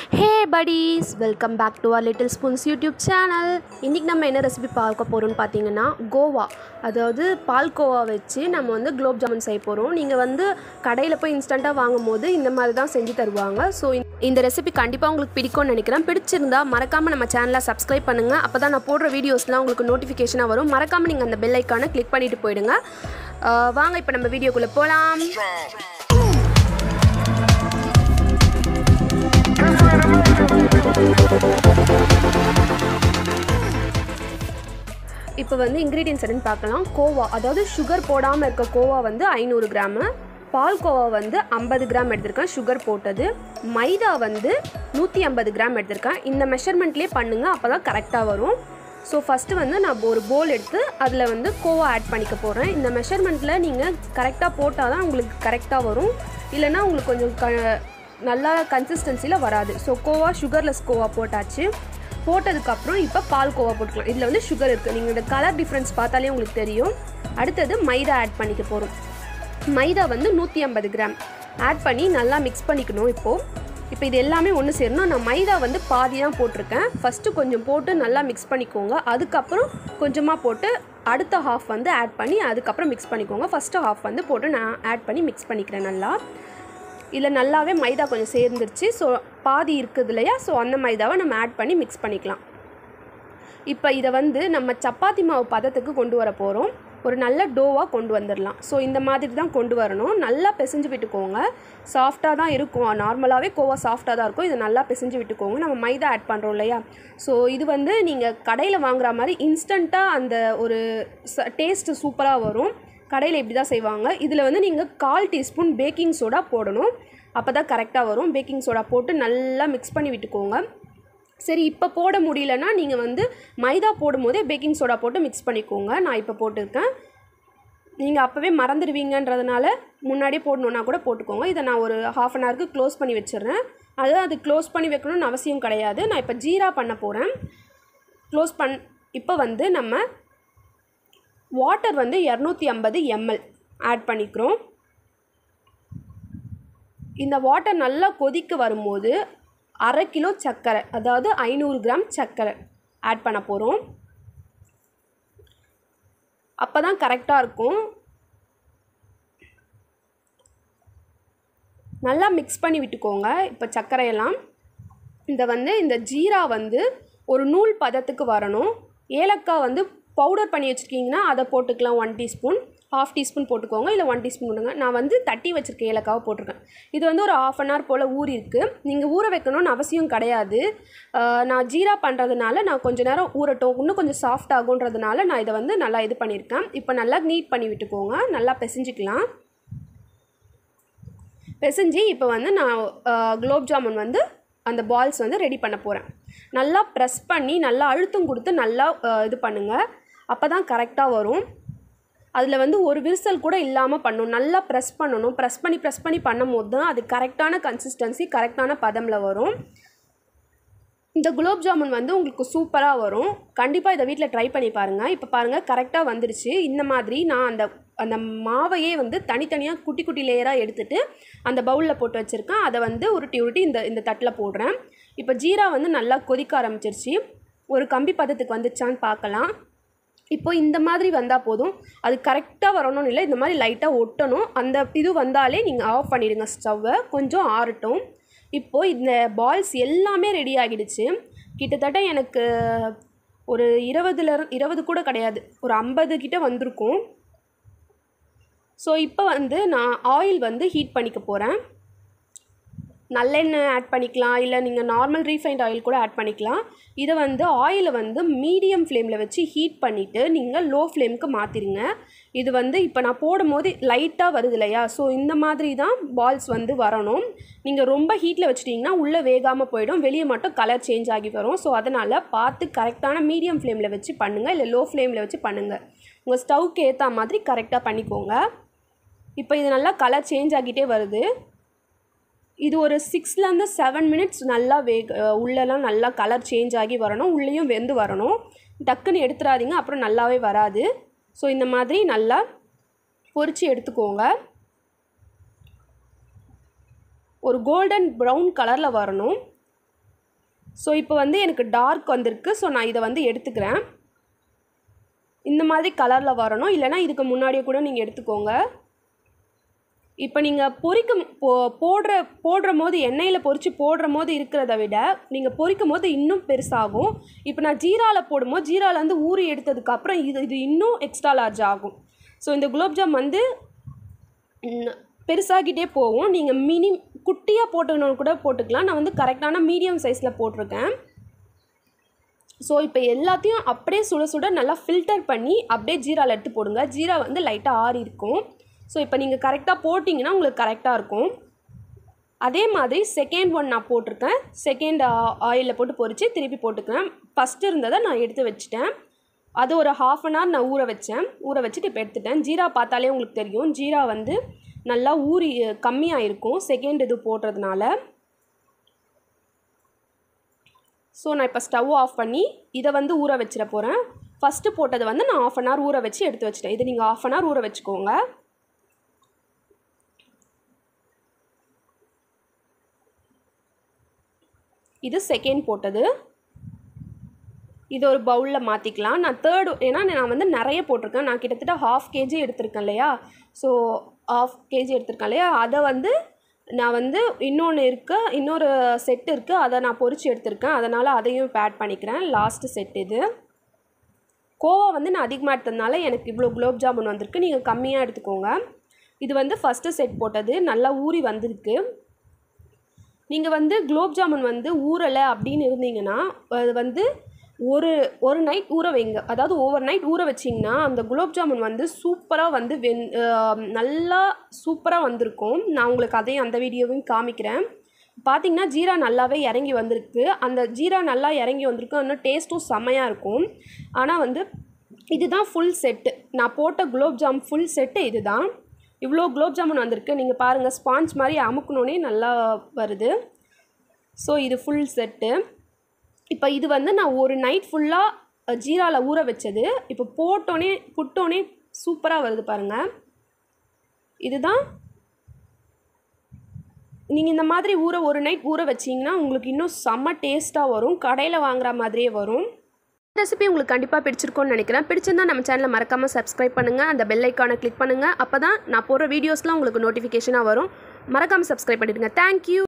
hey buddies welcome back to our little spoons YouTube channel இன்றைக்கி நம்ம என்ன recipe பார்க்க போகிறோம்னு பார்த்தீங்கன்னா கோவா அதாவது பால்கோவா வச்சு நம்ம வந்து குலோப் ஜாமுன் செய்ய போகிறோம் நீங்கள் வந்து கடையில் போய் இன்ஸ்டண்ட்டாக வாங்கும் போது இந்த மாதிரி தான் செஞ்சு தருவாங்க ஸோ இந்த ரெசிபி கண்டிப்பாக உங்களுக்கு பிடிக்கும்னு நினைக்கிறேன் பிடிச்சிருந்தா மறக்காமல் நம்ம சேனலை சப்ஸ்கிரைப் பண்ணுங்கள் அப்போ தான் நான் போடுற வீடியோஸ்லாம் உங்களுக்கு நோட்டிஃபிகேஷனாக வரும் மறக்காமல் நீங்கள் அந்த பெல் ஐக்கானை கிளிக் பண்ணிட்டு போயிடுங்க அஹ் வாங்க இப்போ நம்ம வீடியோக்குள்ளே போகலாம் இப்போ வந்து இன்க்ரீடியன்ஸ் என்னன்னு பார்க்கலாம் கோவா அதாவது சுகர் போடாமல் இருக்க கோவா வந்து ஐநூறு கிராமு பால் கோவா வந்து ஐம்பது கிராம் எடுத்திருக்கேன் சுகர் போட்டது மைதா வந்து நூற்றி ஐம்பது கிராம் எடுத்திருக்கேன் இந்த மெஷர்மெண்ட்லேயே பண்ணுங்கள் அப்போ தான் கரெக்டாக வரும் ஸோ ஃபஸ்ட்டு வந்து நான் ஒரு போல் எடுத்து அதில் வந்து கோவா ஆட் பண்ணிக்க போகிறேன் இந்த மெஷர்மெண்ட்டில் நீங்கள் கரெக்டாக போட்டால் தான் உங்களுக்கு கரெக்டாக வரும் இல்லைன்னா உங்களுக்கு கொஞ்சம் க நல்லா கன்சிஸ்டன்சியில் வராது ஸோ கோவா சுகர்லெஸ் கோவா போட்டாச்சு போட்டதுக்கப்புறம் இப்போ பால் கோவா போட்டுக்கலாம் இதில் வந்து சுகர் இருக்குது நீங்கள் இந்த கலர் டிஃப்ரென்ஸ் பார்த்தாலே உங்களுக்கு தெரியும் அடுத்தது மைதா ஆட் பண்ணிக்க போகிறோம் மைதா வந்து நூற்றி ஐம்பது கிராம் ஆட் பண்ணி நல்லா மிக்ஸ் பண்ணிக்கணும் இப்போது இப்போ இது எல்லாமே ஒன்று சேரணும் நான் மைதா வந்து பாதி தான் போட்டிருக்கேன் ஃபஸ்ட்டு கொஞ்சம் போட்டு நல்லா மிக்ஸ் பண்ணிக்கோங்க அதுக்கப்புறம் கொஞ்சமாக போட்டு அடுத்த ஹாஃப் வந்து ஆட் பண்ணி அதுக்கப்புறம் மிக்ஸ் பண்ணிக்கோங்க ஃபஸ்ட்டு ஹாஃப் வந்து போட்டு நான் ஆட் பண்ணி மிக்ஸ் பண்ணிக்கிறேன் நல்லா இதில் நல்லாவே மைதா கொஞ்சம் சேர்ந்துருச்சு ஸோ பாதி இருக்குது இல்லையா ஸோ அந்த மைதாவை நம்ம ஆட் பண்ணி மிக்ஸ் பண்ணிக்கலாம் இப்போ இதை வந்து நம்ம சப்பாத்தி மாவு பதத்துக்கு கொண்டு வர போகிறோம் ஒரு நல்ல டோவாக கொண்டு வந்துடலாம் ஸோ இந்த மாதிரி தான் கொண்டு வரணும் நல்லா பிசைஞ்சு விட்டுக்கோங்க சாஃப்டாக தான் இருக்கும் நார்மலாகவே கோவா சாஃப்டாக தான் இருக்கும் இதை நல்லா பிசைஞ்சு விட்டுக்கோங்க நம்ம மைதா ஆட் பண்ணுறோம் இல்லையா ஸோ இது வந்து நீங்கள் கடையில் வாங்குற மாதிரி இன்ஸ்டண்ட்டாக அந்த ஒரு டேஸ்ட்டு சூப்பராக வரும் கடையில் இப்படி தான் செய்வாங்க இதில் வந்து நீங்கள் கால் டீஸ்பூன் பேக்கிங் சோடா போடணும் அப்போ தான் கரெக்டாக வரும் பேக்கிங் சோடா போட்டு நல்லா மிக்ஸ் பண்ணி விட்டுக்கோங்க சரி இப்போ போட முடியலன்னா நீங்கள் வந்து மைதா போடும்போதே பேக்கிங் சோடா போட்டு மிக்ஸ் பண்ணிக்கோங்க நான் இப்போ போட்டிருக்கேன் நீங்கள் அப்போவே மறந்துடுவீங்கன்றதுனால முன்னாடியே போடணுன்னா கூட போட்டுக்கோங்க இதை நான் ஒரு ஹாஃப் அன் ஹவருக்கு க்ளோஸ் பண்ணி வச்சிடுறேன் அது அது க்ளோஸ் பண்ணி வைக்கணும்னு அவசியம் கிடையாது நான் இப்போ ஜீரா பண்ண போகிறேன் க்ளோஸ் பண் இப்போ வந்து நம்ம வாட்டர் வந்து இரநூத்தி ஐம்பது எம்எல் ஆட் பண்ணிக்கிறோம் இந்த வாட்டர் நல்லா கொதிக்க வரும்போது அரை கிலோ சர்க்கரை அதாவது ஐநூறு கிராம் சர்க்கரை ஆட் பண்ண போகிறோம் அப்போ தான் கரெக்டாக இருக்கும் நல்லா மிக்ஸ் பண்ணி விட்டுக்கோங்க இப்போ சர்க்கரையெல்லாம் இந்த வந்து இந்த ஜீரா வந்து ஒரு நூல் பதத்துக்கு வரணும் ஏலக்காய் வந்து பவுடர் பண்ணி வச்சுருக்கீங்கன்னா அதை போட்டுக்கலாம் ஒன் டீஸ்பூன் ஹாஃப் டீஸ்பூன் போட்டுக்கோங்க இல்லை ஒன் டீஸ்பூன் போடுங்க நான் வந்து தட்டி வச்சுருக்கேன் ஏலக்காவை போட்டிருக்கேன் இது வந்து ஒரு ஆஃப் அன் ஹவர் போல் ஊறி இருக்குது நீங்கள் ஊற வைக்கணும்னு அவசியம் கிடையாது ஆஹ் நான் ஜீரா பண்ணுறதுனால நான் கொஞ்சம் நேரம் ஊறட்டும் இன்னும் கொஞ்சம் சாஃப்ட் ஆகுன்றதுனால நான் இதை வந்து நல்லா இது பண்ணியிருக்கேன் இப்போ நல்லா நீட் பண்ணி விட்டுக்கோங்க நல்லா பிசைஞ்சிக்கலாம் பிசைஞ்சு இப்போ வந்து நான் குலோப் ஜாமுன் வந்து அந்த பால்ஸ் வந்து ரெடி பண்ண போகிறேன் நல்லா ப்ரெஸ் பண்ணி நல்லா அழுத்தம் கொடுத்து நல்லா அஹ், இது பண்ணுங்கள் அப்போ தான் கரெக்டாக வரும் அதில் வந்து ஒரு விரிசல் கூட இல்லாமல் பண்ணணும் நல்லா ப்ரெஸ் பண்ணணும் ப்ரெஸ் பண்ணி ப்ரெஸ் பண்ணி பண்ணும் போது தான் அது கரெக்டான கன்சிஸ்டன்சி கரெக்டான பதமில் வரும் இந்த குலோப் ஜாமுன் வந்து உங்களுக்கு சூப்பராக வரும் கண்டிப்பாக இதை வீட்டில் ட்ரை பண்ணி பாருங்கள் இப்போ பாருங்கள் கரெக்டாக வந்துருச்சு இந்த மாதிரி நான் அந்த அந்த மாவையே வந்து தனித்தனியாக குட்டி குட்டி லேயராக எடுத்துட்டு அந்த பவுலில் போட்டு வச்சுருக்கேன் அதை வந்து உருட்டி உருட்டி இந்த இந்த தட்டில் போடுறேன் இப்போ ஜீரா வந்து நல்லா கொதிக்க ஆரம்பிச்சிருச்சு ஒரு கம்பி பதத்துக்கு வந்துச்சான்னு பார்க்கலாம் இப்போ இந்த மாதிரி வந்தால் போதும் அது கரெக்டாக வரணும்னு இல்லை இந்த மாதிரி லைட்டாக ஒட்டணும் அந்த இது வந்தாலே நீங்கள் ஆஃப் பண்ணிடுங்க ஸ்டவ்வை கொஞ்சம் ஆறட்டும் இப்போது இந்த பால்ஸ் எல்லாமே ரெடி ஆகிடுச்சு கிட்டத்தட்ட எனக்கு ஒரு இருபதுல இருபது கூட கிடையாது ஒரு ஐம்பது கிட்ட வந்திருக்கும் ஸோ இப்போ வந்து நான் ஆயில் வந்து ஹீட் பண்ணிக்க போகிறேன் நல்லெண்ணெய் ஆட் பண்ணிக்கலாம் இல்லை நீங்கள் நார்மல் ரீஃபைண்ட் ஆயில் கூட ஆட் பண்ணிக்கலாம் இதை வந்து ஆயிலை வந்து மீடியம் ஃப்ளேமில் வச்சு ஹீட் பண்ணிவிட்டு நீங்கள் லோ ஃப்ளேமுக்கு மாற்றிடுங்க இது வந்து இப்போ நான் போடும் போது லைட்டாக வருது இல்லையா ஸோ இந்த மாதிரி தான் பால்ஸ் வந்து வரணும் நீங்கள் ரொம்ப ஹீட்டில் வச்சிட்டிங்கன்னா உள்ளே வேகாமல் போயிடும் வெளியே மட்டும் கலர் சேஞ்ச் ஆகி வரும் ஸோ அதனால் பார்த்து கரெக்டான மீடியம் ஃப்ளேமில் வச்சு பண்ணுங்கள் இல்லை லோ ஃப்ளேமில் வச்சு பண்ணுங்கள் உங்கள் ஸ்டவ்க்கு ஏற்ற மாதிரி கரெக்டாக பண்ணிக்கோங்க இப்போ இது நல்லா கலர் சேஞ்ச் ஆகிட்டே வருது இது ஒரு சிக்ஸ்லேருந்து செவன் மினிட்ஸ் நல்லா வேக அஹ் உள்ளெல்லாம் நல்லா கலர் சேஞ்ச் ஆகி வரணும் உள்ளேயும் வெந்து வரணும் டக்குன்னு எடுத்துடாதீங்க அப்புறம் நல்லாவே வராது ஸோ இந்த மாதிரி நல்லா பொரித்து எடுத்துக்கோங்க ஒரு கோல்டன் ப்ரௌன் கலரில் வரணும் ஸோ இப்போ வந்து எனக்கு டார்க் வந்திருக்கு ஸோ நான் இதை வந்து எடுத்துக்கிறேன் இந்த மாதிரி கலரில் வரணும் இல்லைனா இதுக்கு முன்னாடியே கூட நீங்கள் எடுத்துக்கோங்க இப்போ நீங்கள் பொரிக்கும் போ போடுற போடுற போது எண்ணெயில் பொரித்து போடுற போது இருக்கிறத விட நீங்கள் பொரிக்கும் போது இன்னும் பெருசாகும் இப்போ நான் ஜீராவில் போடும்போது ஜீராவில் வந்து ஊறி எடுத்ததுக்கப்புறம் இது இது இன்னும் எக்ஸ்ட்ரா லார்ஜ் ஆகும் ஸோ இந்த குலோப்ஜாம் வந்து ம், பெருசாகிட்டே போகும் நீங்கள் மினி குட்டியாக போட்டுக்கணும் கூட போட்டுக்கலாம் நான் வந்து கரெக்டான மீடியம் சைஸில் போட்டிருக்கேன் ஸோ இப்போ எல்லாத்தையும் அப்படியே சுட சுட நல்லா ஃபில்டர் பண்ணி அப்படியே ஜீராவில் எடுத்து போடுங்க ஜீரா வந்து லைட்டாக ஆறி இருக்கும் ஸோ இப்போ நீங்கள் கரெக்டாக போட்டிங்கன்னா உங்களுக்கு கரெக்டாக இருக்கும் அதே மாதிரி செகண்ட் ஒன் நான் போட்டிருக்கேன் செகண்ட் ஆயிலில் போட்டு பொரித்து திருப்பி போட்டுக்கிறேன் ஃபஸ்ட்டு இருந்ததை நான் எடுத்து வச்சுட்டேன் அது ஒரு ஹாஃப் அன் ஹவர் நான் ஊற வச்சேன் ஊற வச்சுட்டு இப்போ எடுத்துட்டேன் ஜீரா பார்த்தாலே உங்களுக்கு தெரியும் ஜீரா வந்து நல்லா ஊறி கம்மியாக இருக்கும் செகண்ட் இது போடுறதுனால ஸோ நான் இப்போ ஸ்டவ் ஆஃப் பண்ணி இதை வந்து ஊற வச்சிட போகிறேன் ஃபஸ்ட்டு போட்டதை வந்து நான் ஆஃப் அன் ஹவர் ஊற வச்சு எடுத்து வச்சிட்டேன் இது நீங்கள் ஆஃப் அன் ஹவர் ஊற வச்சுக்கோங்க இது செகண்ட் போட்டது இது ஒரு பவுலில் மாற்றிக்கலாம் நான் தேர்டு ஏன்னா நான் வந்து நிறைய போட்டிருக்கேன் நான் கிட்டத்தட்ட ஹாஃப் கேஜி எடுத்திருக்கேன் இல்லையா ஸோ ஹாஃப் கேஜி எடுத்திருக்கேன் இல்லையா அதை வந்து நான் வந்து இன்னொன்று இருக்கு இன்னொரு செட் இருக்குது அதை நான் பொரிச்சு எடுத்திருக்கேன் அதனால் அதையும் இப்போ ஆட் பண்ணிக்கிறேன் லாஸ்ட்டு செட் இது கோவா வந்து நான் அதிகமாக எடுத்ததுனால எனக்கு இவ்வளோ குலோப் ஜாமுன் வந்திருக்கு நீங்கள் கம்மியாக எடுத்துக்கோங்க இது வந்து ஃபஸ்ட்டு செட் போட்டது நல்லா ஊறி வந்திருக்கு நீங்கள் வந்து குலோப் ஜாமுன் வந்து ஊறலை அப்படின்னு இருந்தீங்கன்னா அது வந்து ஒரு ஒரு நைட் ஊற வைங்க அதாவது ஓவர் நைட் ஊற வச்சிங்கன்னா அந்த குலோப் ஜாமுன் வந்து சூப்பராக வந்து வெந் ஆஹ் நல்லா சூப்பராக வந்திருக்கும் நான் உங்களுக்கு அதையும் அந்த வீடியோவையும் காமிக்கிறேன் பார்த்தீங்கன்னா ஜீரா நல்லாவே இறங்கி வந்திருக்கு அந்த ஜீரா நல்லா இறங்கி வந்திருக்கு இன்னும் டேஸ்ட்டும் செம்மையாக இருக்கும் ஆனால் வந்து இதுதான் ஃபுல் செட்டு நான் போட்ட குலோப் ஜாம் ஃபுல் செட்டு இதுதான் இவ்வளோ குலோப் ஜாமுன் வந்திருக்கு நீங்கள் பாருங்கள் ஸ்பாஞ்ச் மாதிரி அமுக்கணுன்னே நல்லா வருது ஸோ இது ஃபுல் செட்டு இப்போ இது வந்து நான் ஒரு நைட் ஃபுல்லாக ஜீராவில் ஊற வச்சது இப்போ போட்டோன்னே புட்டோன்னே சூப்பராக வருது பாருங்கள் இதுதான் நீங்கள் இந்த மாதிரி ஊற ஒரு நைட் ஊற வச்சிங்கன்னா உங்களுக்கு இன்னும் செம்ம டேஸ்ட்டாக வரும் கடையில் வாங்குற மாதிரியே வரும் ரெசிபி உங்களுக்கு கண்டிப்பாக பிடிச்சிருக்கும்னு நினைக்கிறேன் பிடிச்சிருந்தா நம்ம சேனலை மறக்காமல் சப்ஸ்கிரைப் பண்ணுங்கள் அந்த பெல் ஐக்கானை கிளிக் பண்ணுங்கள் அப்போ தான் நான் போடுற வீடியோஸ்லாம் உங்களுக்கு நோட்டிஃபிகேஷனாக வரும் மறக்காமல் சப்ஸ்கிரைப் பண்ணிடுங்க தேங்க்யூ